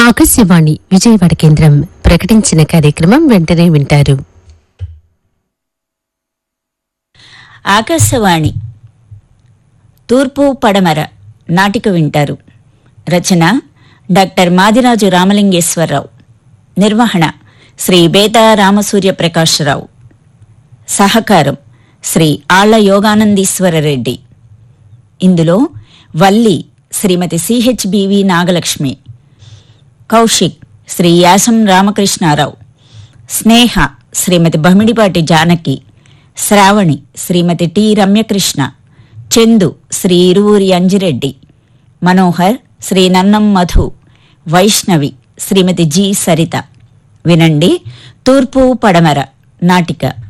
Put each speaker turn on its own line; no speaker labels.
ఆకాశవాణి విజయవాడ కేంద్రం ప్రకటించిన కార్యక్రమం వెంటనే వింటారు
ఆకాశవాణి తూర్పు పడమర నాటిక వింటారు రచన డాక్టర్ మాదిరాజు రామలింగేశ్వరరావు నిర్వహణ శ్రీ బేతా రామసూర్య ప్రకాశ్రావు సహకారం శ్రీ ఆళ్ల యోగానందీశ్వరరెడ్డి ఇందులో Valli Shrimati CHBV Nagalakshmi Kaushik Shri Yasam Ramakrishnarao Sneha Shrimati Bamidipati Janaki Sravani Shrimati T Ramyakrishna Chandu Shri Iruvuri Anjireddy Manohar Shri Nannam Madhu Vaishnavi Shrimati G Saritha వినండి తూర్పు పడమర నాటిక